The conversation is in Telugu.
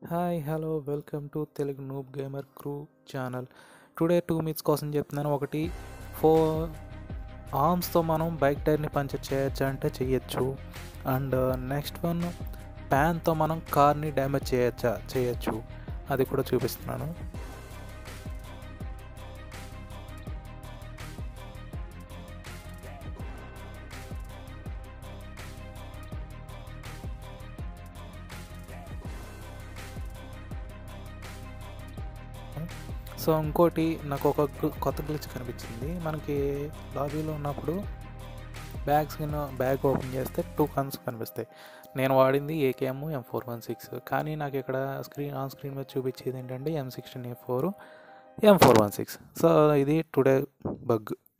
hi hello welcome to Telugu noob gamer crew channel today two myths కోసం చెప్తున్నాను ఒకటి ఫోర్ ఆర్మ్స్తో మనం బైక్ టైర్ని పంచర్ చేయొచ్చు అంటే చేయొచ్చు అండ్ నెక్స్ట్ వన్ ప్యాన్తో మనం కార్ని డ్యామేజ్ చేయొచ్చా చేయొచ్చు అది కూడా చూపిస్తున్నాను సో ఇంకోటి నాకు ఒక గు- కొత్త గ్లిచ్ కనిపించింది మనకి లాబీలో ఉన్నప్పుడు బ్యాగ్స్ కింద బ్యాగ్ ఓపెన్ చేస్తే టూ కన్స్ కనిపిస్తాయి నేను వాడింది AKM M four one six కానీ నాకు ఇక్కడ స్క్రీన్ ఆన్ స్క్రీన్ మీద చూపించేది ఏంటంటే M sixteen A four M four one six so ఇది టుడే బగ్